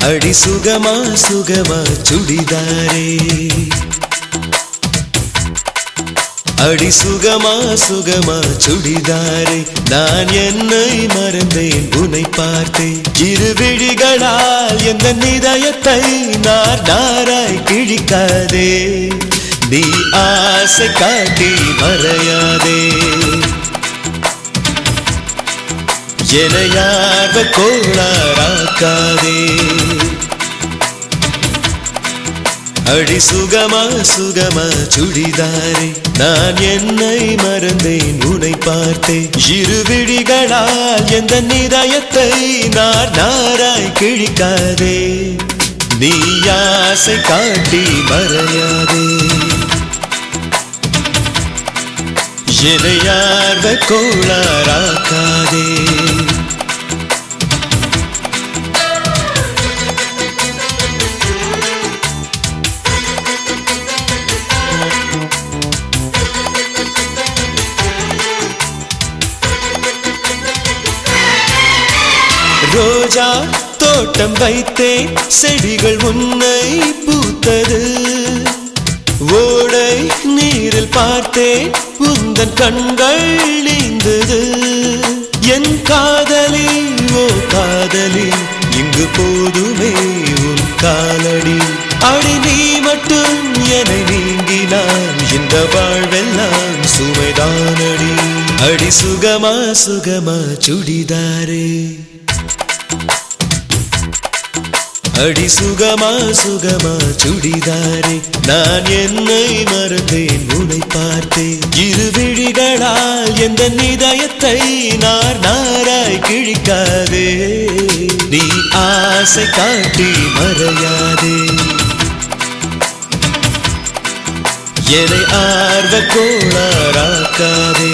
அடி சுகமா சுகமா சுடிதாரே அடி சுகமா சுகமா சுடிதாரே நான் என்னை மறந்தேன் உன்னை பார்த்தேன் இரு விழிகளால் எந்த நிதயத்தை நார் நாராய் கிழிக்காதே நீ ஆசை காட்டி மறையாதே எனையார்வ கோளாராக்காதே அடி சுகமா சுகமா சுடிதாரே நான் என்னை மறந்தேன் உன்னை பார்த்தேன் இரு விழிகளால் எந்த நிதயத்தை நார் நாராய் கிழிக்காதே நீ ஆசை காட்டி மறையாதே எனையார்வ கோளாராக்காதே ரோஜா தோட்டம் வைத்தேன் செடிகள் உன்னை பூத்தது ஓடை நீரில் பார்த்தேன் உந்தன் கண்கள் நீந்தது என் காதலி ஓ காதலி இங்கு போதுமே உன் காலடி அடி நீ மட்டும் என்னை நீங்கினான் இந்த வாழ்வெல்லாம் சுமைதானடி அடி சுகமா சுகமா சுடிதாரே அடி சுகமா சுகமா சுடிதாரே நான் என்னை மறந்தேன் உன்னை பார்த்தேன் இரு விழிகளால் எந்த நிதயத்தை நார் நாராய் கிழிக்காதே நீ ஆசை காட்டி மறையாதே என்னை ஆர்வ கோளாராக்காதே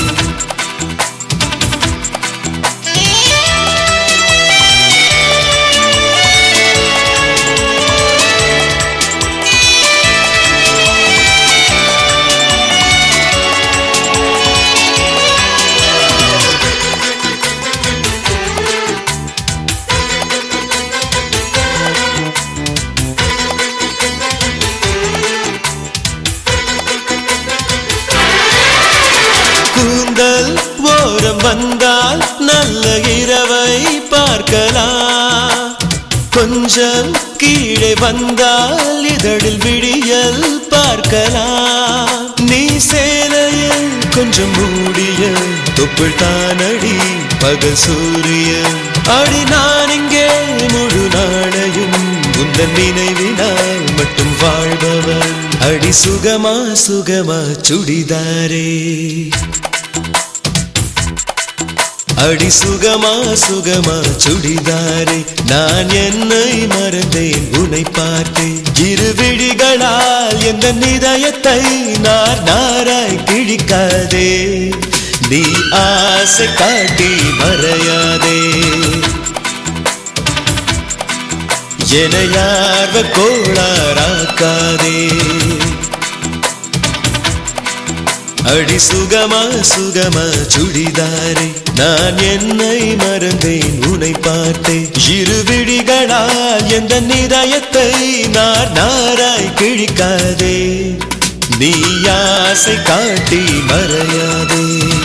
கூந்தல் ஓரம் வந்தால் நல்ல இரவை பார்க்கலாம் கொஞ்சம் கீழே வந்தால் இதழில் விடியல் பார்க்கலாம் நீ சேலையில் கொஞ்சம் மூடிய தொப்புள் தானடி பகல் சூரியன் அடி நான் இங்கே முழு நாளையும் உந்தன் நினைவினால் மட்டும் வாழ்பவன் அடி சுகமா சுகமா சுடிதாரே அடி சுகமா சுகமா சுடிதாரே நான் என்னை மறந்தேன் உன்னை பார்த்தேன் இரு விழிகளால் எந்த நிதயத்தை நார் நாராய் கிழிக்காதே நீ ஆசை காட்டி மறையாதே எனையார்வ கோளாராக்காதே அடி சுகமா சுகமா சுடிதாரே நான் என்னை மறந்தேன் உன்னை பார்த்தேன் இரு விழிகளால் எந்த நிதயத்தை நார் நாராய் கிழிக்காதே நீ ஆசை காட்டி மறையாதே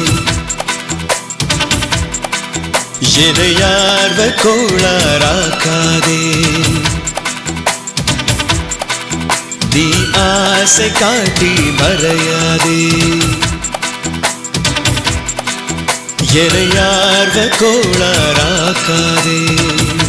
எனையார்வ கோளாராக்காதே நீ ஆசை காட்டி மறையாதே எனையார்வ கோளாராக்காதே